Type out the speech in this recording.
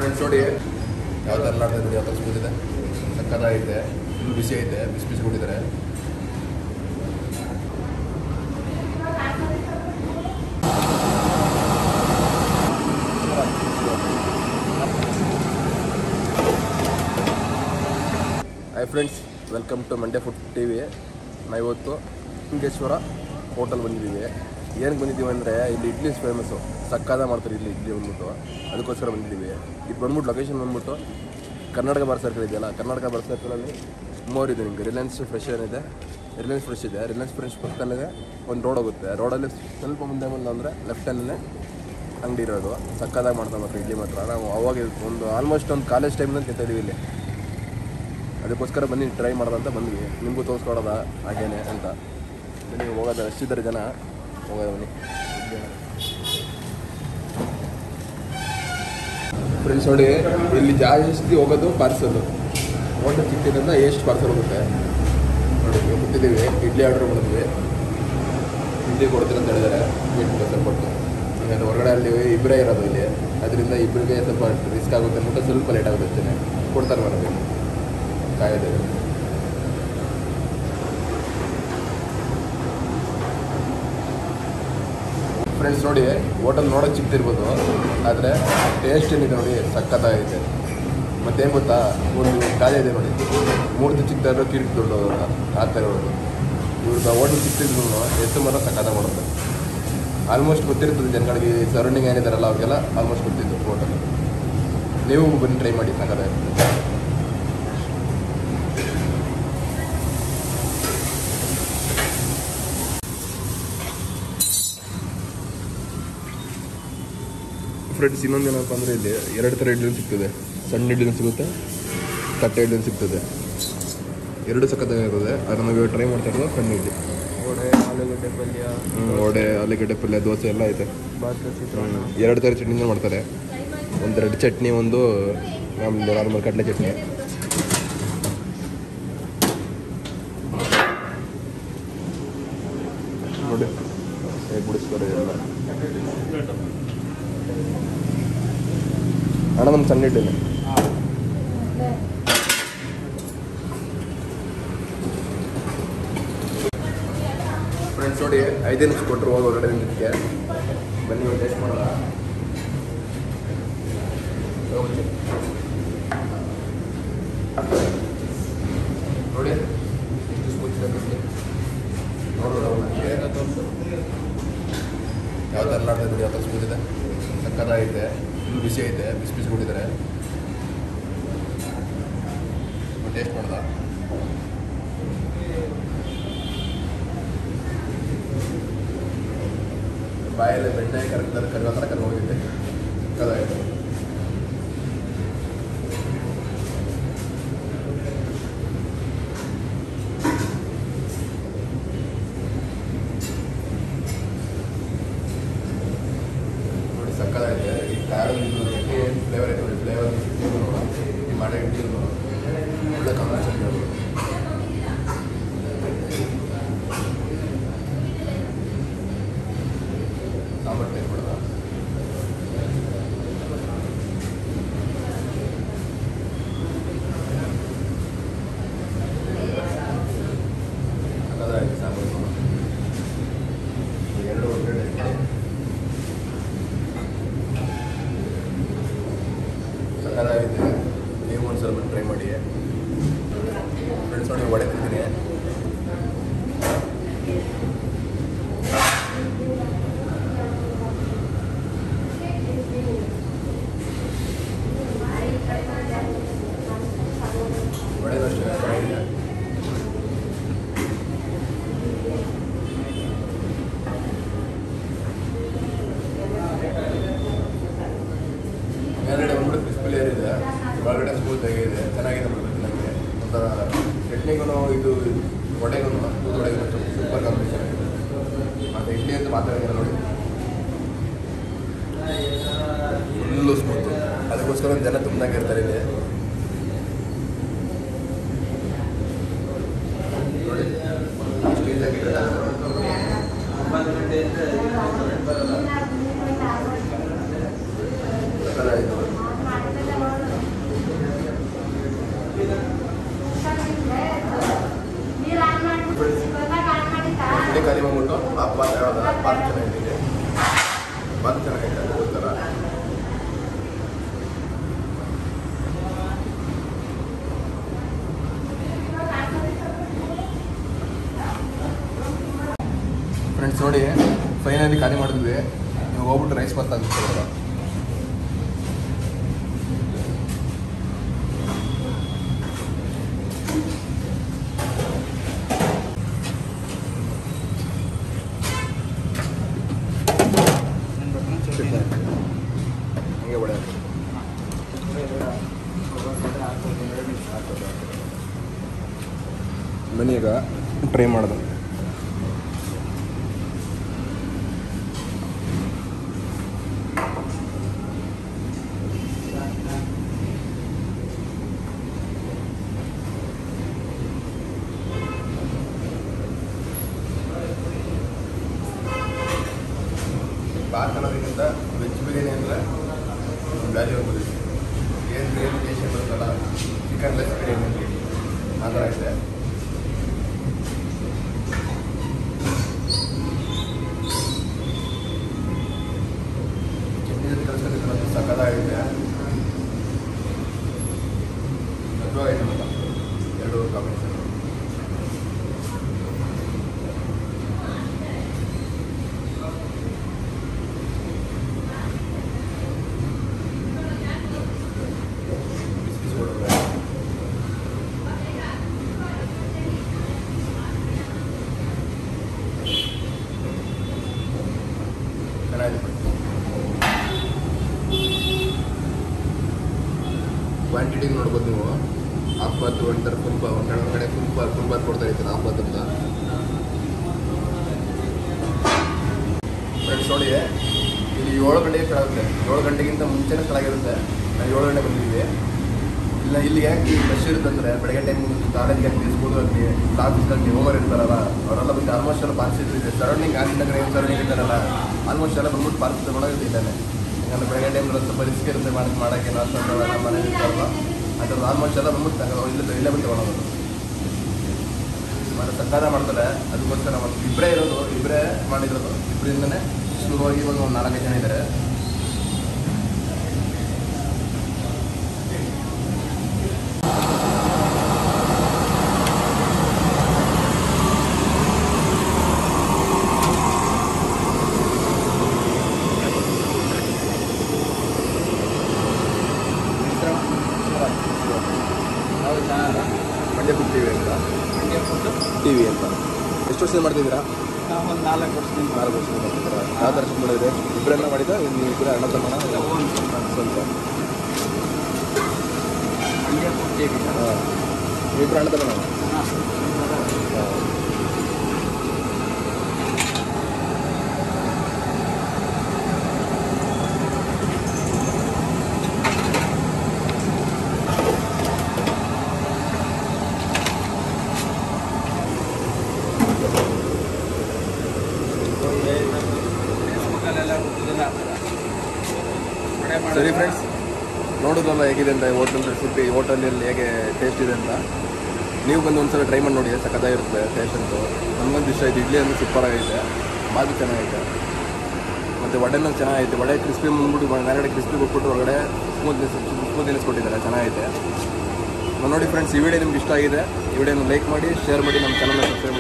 Friends ನೋಡಿ ಯಾವ ಥರ ಆಡ್ತಾ ಯಾವ ಥರ ಸ್ಮೂತ್ ಇದೆ ಸಕ್ಕತ್ತಾಗೈತೆ ಫುಲ್ ಬಿಸಿ ಐತೆ ಬಿಸಿ ಬಿಸಿ ಕೊಟ್ಟಿದ್ದಾರೆ hi friends welcome to Mandya food T V ನಾವು ಇವತ್ತು ಲಿಂಗೇಶ್ವರ ಹೋಟೆಲ್ ಬಂದಿದ್ದೀವಿ ಏನಕ್ಕೆ ಬಂದಿದ್ದೀವಿ ಅಂದರೆ ಇಲ್ಲಿ ಇಡ್ಲಿ ಫೇಮಸ್ಸು ಸಕ್ಕದ ಮಾಡ್ತಾರೆ ಇಲ್ಲಿ ಇಡ್ಲಿ ಬಂದ್ಬಿಟ್ಟು ಅದಕ್ಕೋಸ್ಕರ ಬಂದಿದ್ದೀವಿ ಇದು ಬಂದ್ಬಿಟ್ಟು ಲೊಕೇಶನ್ ಬಂದ್ಬಿಟ್ಟು ಕರ್ನಾಟಕ ಬಾರ್ ಸರ್ಕಲ್ ಇದೆಯಲ್ಲ ಕರ್ನಾಟಕ ಬಾರ್ ಸರ್ಕಲಲ್ಲಿ ಮೋರ್ ಇದೆ ನಿಮಗೆ ರಿಲಯನ್ಸ್ ಫ್ರೆಶ್ ಏನಿದೆ ರಿಲಯನ್ಸ್ ಫ್ರೆಶ್ ಇದೆ ರಿಲಯನ್ಸ್ ಫ್ರೆಶ್ ಪಕ್ಕದಲ್ಲೇ ಒಂದು ರೋಡ್ ಹೋಗುತ್ತೆ ರೋಡಲ್ಲಿ ಸ್ವಲ್ಪ ಮುಂದೆ ಬಂದು ಅಂದರೆ ಲೆಫ್ಟಲ್ಲೇ ಅಂಗಡಿ ಇರೋದು ಸಕ್ಕದಾಗಿ ಮಾಡ್ತಾ ಮಾತ್ರ ಇಡ್ಲಿ ಮಾತ್ರ ನಾವು ಅವಾಗ ಒಂದು ಆಲ್ಮೋಸ್ಟ್ ಒಂದು ಕಾಲೇಜ್ ಟೈಮ್ನಲ್ಲಿ ತಿಂತಿದ್ದೀವಿ ಇಲ್ಲಿ ಅದಕ್ಕೋಸ್ಕರ ಬನ್ನಿ ಟ್ರೈ ಮಾಡೋದು ಅಂತ ಬಂದ್ವಿ ನಿಮಗೂ ತೋರಿಸ್ಕೊಡೋದ ಹಾಗೇನೆ ಅಂತ ನೀವು ಹೋಗೋದು ಎಷ್ಟಿದ್ದಾರೆ ಜನ ಹೋಗೋದು ಬನ್ನಿ ಫ್ರೆಂಡ್ಸ್ ನೋಡಿ ಇಲ್ಲಿ ಜಾಸ್ತಿ ಹೋಗೋದು ಪಾರ್ಸಲ್ ಹೋಟೆಲ್ ಚಿಕ್ಕದಿಂದ ಎಷ್ಟು ಪಾರ್ಸಲ್ ಹೋಗುತ್ತೆ ನೋಡಿ ನೀವು ಕೂತಿದ್ದೀವಿ ಇಡ್ಲಿ ಆರ್ಡ್ರ್ ಮಾಡಿದ್ವಿ ಇಡ್ಲಿ ಕೊಡ್ತೀನಿ ಅಂತ ಹೇಳಿದ್ದಾರೆ ವೇಟ್ ಸ್ವಲ್ಪ ಕೊಟ್ಟು ಯಾಕಂದರೆ ಹೊರಗಡೆ ಅಲ್ಲಿ ಇಬ್ಬರೇ ಇರೋದು ಇಲ್ಲಿ ಅದರಿಂದ ಇಬ್ಬರಿಗೆ ಸ್ವಲ್ಪ ರಿಸ್ಕ್ ಆಗುತ್ತೆ ಅಂದ್ಬಿಟ್ಟು ಸ್ವಲ್ಪ ಲೇಟ್ ಆಗುತ್ತೆ ಅಷ್ಟೇ ಕೊಡ್ತಾರೆ ನನಗೆ ಕಾಯೋದು ಫ್ರೆಂಡ್ಸ್ ನೋಡಿ ಹೋಟೆಲ್ ನೋಡೋಕೆ ಚಿಕ್ಕದಿರ್ಬೋದು ಆದರೆ ಟೇಸ್ಟ್ ಏನಿದೆ ನೋಡಿ ಸಖತ್ತಾಗೈತೆ ಮತ್ತೇನು ಗೊತ್ತಾ ಒಂದು ಗಾಳಿ ಇದೆ ನೋಡಿ ಮೂರ್ತಿ ಚಿಕ್ಕದಾದ್ರು ಕಿರಿಕ್ ದೊಡ್ಡದು ಅಂತ ಆ ಥರ ಇರೋದು ಇವ್ರದ್ದು ಹೋಟೆಲ್ ಚಿಕ್ಕದಿದ್ರು ಎಷ್ಟು ಮರ ಸಖತ್ತ ಮಾಡುತ್ತೆ ಆಲ್ಮೋಸ್ಟ್ ಗೊತ್ತಿರ್ತದೆ ಜನಗಳಿಗೆ ಸರೌಂಡಿಂಗ್ ಏನಿದಾರಲ್ಲ ಅವ್ರಿಗೆಲ್ಲ ಆಲ್ಮೋಸ್ಟ್ ಗೊತ್ತಿತ್ತು ಹೋಟೆಲ್ ನೀವು ಬನ್ನಿ ಟ್ರೈ ಮಾಡಿ ಸಖತ್ತಾಗಿರುತ್ತೆ ಫ್ರೆಂಡ್ಸ್ ಇನ್ನೊಂದು ಏನಪ್ಪ ಅಂದರೆ ಇಲ್ಲಿ ಎರಡು ಥರ ಇಡ್ಲಿ ಸಿಗ್ತದೆ ಸಣ್ಣ ಇಡ್ಲಿ ಸಿಗುತ್ತೆ ತಟ್ಟೆ ಇಡ್ಲಿ ಸಿಗ್ತದೆ ಎರಡು ಸಖತ್ತಾಗಿರ್ತದೆ ಅದನ್ನು ನಾವು ಟ್ರೈ ಮಾಡ್ತಾ ಇರೋದು ಸಣ್ಣ ಇಡ್ಲಿ ವಡೆ ಆಲೂಗಡ್ಡೆ ಪಲ್ಯ ಹ್ಮ್, ವಡೆ ಆಲೂಗಡ್ಡೆ ಪಲ್ಯ ದೋಸೆ ಎಲ್ಲ ಐತೆ ಬಾಸ್ಮತಿ ಚಿತ್ರಾನ್ನ ಎರಡು ಥರ ಚಟ್ನಿನ ಮಾಡ್ತಾರೆ ಒಂದು ರೆಡ್ ಚಟ್ನಿ ಒಂದು ನಮ್ಮದು ನಾರ್ಮಲ್ ಕಡಲೆ ಚಟ್ನಿ ನೋಡಿ ಹೇಗೆ ಬಿಡಿಸ್ತಾರೆ ಎಲ್ಲ ಅಣ್ಣ ನಮ್ಮ ಸಣ್ಣ ಇಡ್ಲಿನೇ ಫ್ರೆಂಡ್ಸ್ ನೋಡಿ ಐದೇ ನಿಮಿಷ ಕೊಟ್ಟರು ಹೋಗಿ ಹೊರಗಡೆ ನಿಂತಿಗೆ ಬನ್ನಿ ಒಂದು ಟೇಸ್ಟ್ ಮಾಡೋಣ ತಗೊಬನ್ನಿ. ನೋಡಿ ಎಷ್ಟು ಸ್ಮೂತ್ ಇದೆ ಬಿಸಿ ನೋಡೋಣ ಯಾವ ಥರ ಆಡ್ತಾ ಇದ್ದೀರಿ ಯಾವ ಥರ ಸ್ಮೂತ್ ಇದೆ ಸಕ್ಕತ್ತಾಗೈತೆ ಫುಲ್ ಬಿಸಿ ಐತೆ ಬಿಸಿ ಬಿಸಿ ಕೊಟ್ಟಿದ್ದಾರೆ ಟೇಸ್ಟ್ ಮಾಡ್ದ ಬಾಯಲ್ಲಿ ಬೆಣ್ಣೆ ಕರಗ್ತಾರೆ ಕರ್ಗೋ ಥರ ಕರ್ಕೊಂಡು ಹೋಗಿದ್ದೆ ಸಕ್ಕತ್ತಾಗೈತೆ ನೋಡಿ ಸಕ್ಕತ್ತಾಗೈತೆ ಈ ಖಾರದ ಇದು ಏನು ಫ್ಲೇವರ್ ಐತೆ ನೋಡಿ ಫ್ಲೇವರ್ ಈ ಮಾಡೋ ಇಡ್ಲಿ ಒಳ್ಳೆ ಕಾಂಬಿನೇಷನ್ ಇರೋದು ಸಾಂಬಾರು ಟೇಸ್ಟ್ ಮಾಡೋದಾ ಸಕ್ಕತ್ತಾಗೈತೆ ಸಾಂಬಾರು ಎರಡು ಒಳ್ಳೆ ಸಕ್ಕತ್ತಾಗಿದೆ ನೀವು ಒಂದು ಸ್ವಲ್ಪ ಟ್ರೈ ಮಾಡಿ ಫ್ರೆಂಡ್ಸ್ ನೋಡಿ ವಡೆ ತಿಂತೀನಿ ವಡೆ ಅಷ್ಟೇ ಚೆನ್ನಾಗಿದೆ ಮೇಲ್ಗಡೆ ಬಂದ್ಬಿಟ್ಟು ಕ್ರಿಸ್ಪಿ ಲೇಯರ್ ಇದೆ ಒಳಗಡೆ ಸ್ಮೂತ್ ಆಗಿದೆ ಚೆನ್ನಾಗಿದೆ ಬಿಡ್ಬೇಕು ನನಗೆ ಒಂಥರ ಚಟ್ನಿಗೂ ಇದು ವಡೆಗೂ ದೂಧ ವಡೆಗೂ ಸೂಪರ್ ಕಾಂಬಿನೇಷನ್ ಆಗಿದೆ ಮತ್ತು ಇಡ್ಲಿ ಅಂತ ಮಾತಾಡಿದ್ರೆ ನೋಡಿ ಫುಲ್ಲು ಸ್ಮೂತ್ ಅದಕ್ಕೋಸ್ಕರ ಜನ ತುಂಬಾಗಿ ಇರ್ತಾರೆ ಇಲ್ಲಿ ನೋಡಿ ಎಷ್ಟು ಈಸಿಯಾಗಿ ಸಕ್ಕತ್ತಾಗಿದೆ. ನೋಡಿ ಫೈನಲಿ ಖಾಲಿ ಮಾಡಿದ್ವಿ ಇವಾಗ ಹೋಗ್ಬಿಟ್ಟು ರೈಸ್ ಬಾತ್ ಆಗುತ್ತೆ ಇವಾಗ. ಹಂಗೆ ಒಳ್ಳೆ ಬನ್ನಿ ಈಗ ಟ್ರೈ ಮಾಡೋದು ಬಾತ್ ಅನ್ನೋದಕ್ಕಿಂತ ವೆಜ್ ಬಿರಿಯಾನಿ ಅಂದರೆ ವ್ಯಾಲ್ಯೂ ಅಂಬೋದು ಏನು ಬಿರಿಯಾನಿ ಟೇಸ್ಟ್ ಬರುತ್ತಲ್ಲ ಚಿಕನ್ ಲೆಸ್ ಬಿರಿಯಾನಿ ಆ ಥರ ಇದೆ ಚಟ್ನಿ ಜೊತೆ ಕಲಿಸ್ಕೊಂಡಿದ್ದು ಸಕ್ಕತ್ತಾಗಿದೆ ಅದು ಐಟಮ್ ಅಲ್ಲ ಎರಡು ಕಾಂಬಿನೇಷನ್ ಬಿಸಿ ಬಿಸಿ ಕೊಡೋದು ಚೆನ್ನಾಗಿದೆ ಕ್ವಾಂಟಿಟಿ ನೋಡ್ಬೋದು ನೀವು ಹಾಫ್ ಬಾತ್ ಒಂಥರ ತುಂಬ ಒಂದು ಕಡೆ ಒಂದು ಕಡೆ ಫುಲ್ ಬಾತ್ ಫುಲ್ ಬಾತ್ ಕೊಡ್ತಾ ಇರ್ತಾರೆ ಹಾಫ್ ಬಾತ್ ಅಂತ ಫ್ರೆಂಡ್ಸ್ ನೋಡಿ ಇಲ್ಲಿ ಏಳು ಗಂಟೆಗೆ ಕೆಳಗುತ್ತೆ ಏಳು ಗಂಟೆಗಿಂತ ಮುಂಚೆನೇ ಕೆಳಗಿರುತ್ತೆ ನಾವು ಏಳು ಗಂಟೆ ಬಂದಿದ್ದೀವಿ ಇಲ್ಲ ಇಲ್ಲಿ ಯಾಕೆ ರಶ್ ಇರುತ್ತೆ ಅಂದರೆ ಬೆಳಗ್ಗೆ ಟೈಮ್ ಕಾಲೇಜ್ಗೆ ಆಗಲಿ ಸ್ಕೂಲ್ ಆಗಲಿ ಆಫೀಸ್ ಆಗಲಿ ಹೋಮರ್ ಇರ್ತಾರಲ್ಲ ಅವರೆಲ್ಲ ಬಂದು ಆಲ್ಮೋಸ್ಟ್ ಎಲ್ಲ ಪಾರ್ಕ್ಸ್ ಇರ್ತಿದೆ ಸರೌಂಡಿಂಗ್ ಗಾಂಧಿನಗರ ಏನು ಸರೌಂಡಿಂಗ್ ಇರ್ತಾರಲ್ಲ ಆಲ್ಮೋಸ್ಟ್ ಎಲ್ಲ ಬಂದ್ಬಿಟ್ಟು ಪಾರ್ಕ್ ತಗೊಳೋದು ಇದ್ದಾನೆ ಯಾಕಂದ್ರೆ ಬೆಳಗ್ಗೆ ಟೈಮ್ ಸ್ವಲ್ಪ ರಿಸ್ಕ್ ಇರುತ್ತೆ ಮಾಡಿ ಮಾಡೋಕ್ಕೆ ನಾಷ್ಟ ನಮ್ಮ ಮನೇಲಿ ಇರ್ತಾರಲ್ಲ ಅದ್ರಲ್ಲಿ ಆಲ್ಮೋಸ್ಟ್ ಎಲ್ಲ ಬಂದ್ಬಿಟ್ಟು ತಗೊಳ್ಳೋ ಇಲ್ಲೇ ಇಲ್ಲೇ ಬಂದು ತಗೊಳೋದು ಮತ್ತು ಸರ್ಕಾರ ಮಾಡ್ತಾರೆ ಅದಕ್ಕೋಸ್ಕರ ಒಂದು ಇಬ್ಬರೇ ಇರೋದು ಇಬ್ಬರೇ ಮಾಡಿರೋದು ಇಬ್ಬರಿಂದನೇ ಶುರುವಾಗಿ ಇವಾಗ ಒಂದು ನಾಲ್ಕೈದು ಜನ ಇದ್ದಾರೆ ಮಂಡ್ಯ ಫುಡ್ ಟಿ ವಿ ಅಂತ ಟಿ ವಿ ಅಂತ ಎಷ್ಟು ವರ್ಷದಿಂದ ಮಾಡ್ತಿದ್ದೀರಾ ಒಂದು ನಾಲ್ಕು ವರ್ಷದಿಂದ ನಾಲ್ಕು ವರ್ಷದಿಂದ ಮಾಡ್ತಿದ್ದೀರಾ ಯಾವ ಥರ ಶುರು ಮಾಡಿದ್ರೆ ಇಬ್ಬರೆಲ್ಲ ಮಾಡಿದ ನೀವು ಇಬ್ಬರೇ ಅಣ್ಣ ತಮ್ಮನ ಸ್ವಲ್ಪ ಮಂಡ್ಯ ಕೊಡ್ತೀವಿ ಹಾಂ ಇಬ್ಬರು ಅಣ್ಣ ತಮ್ಮನ ಫೇಸ್ಬುಕ್ಕಲ್ಲೆಲ್ಲ ಗೊತ್ತಿಲ್ಲ ಸರಿ ಫ್ರೆಂಡ್ಸ್ ನೋಡೋದಲ್ಲ ಹೇಗಿದೆ ಅಂತ ಹೋಟೆಲ್ ರೆಸಿಪಿ ಹೋಟೆಲಲ್ಲಿ ಹೇಗೆ ಟೇಸ್ಟ್ ಇದೆ ಅಂತ ನೀವು ಬಂದು ಒಂದ್ಸಲ ಟ್ರೈ ಮಾಡಿ ನೋಡಿ ಸಖತ್ತಾಗಿರುತ್ತೆ ಟೇಸ್ಟ್ ಅಂತೂ ನಮಗಂತೂ ಇಷ್ಟ ಆಯ್ತು ಇಡ್ಲಿ ಅಂದ್ರೆ ಸೂಪರ್ ಆಗೈತೆ ಬಾಜು ಚೆನ್ನಾಗೈತೆ ಮತ್ತು ವಡೆನೂ ಚೆನ್ನಾಗೈತೆ ವಡೆ ಕ್ರಿಸ್ಪಿ ಬಂದ್ಬಿಟ್ಟು ಮೇಲ್ಗಡೆ ಕ್ರಿಸ್ಪಿ ಕೊಟ್ಬಿಟ್ಟು ಒಳಗಡೆ ಸ್ಮೂತ್ನೆಸ್ ಸ್ಮೂತ್ನೆಸ್ ಕೊಟ್ಟಿದ್ದಾರೆ ಚೆನ್ನಾಗೈತೆ ನಾನು ನೋಡಿ ಫ್ರೆಂಡ್ಸ್ ಈ ವಿಡಿಯೋ ನಿಮ್ಗೆ ಇಷ್ಟ ಆಗಿದೆ ಈ ವಿಡಿಯೋನ ಲೈಕ್ ಮಾಡಿ ಶೇರ್ ಮಾಡಿ ನಮ್ಮ ಚಾನಲ್ನ ಸಬ್ಸ್ಕ್ರೈಬ್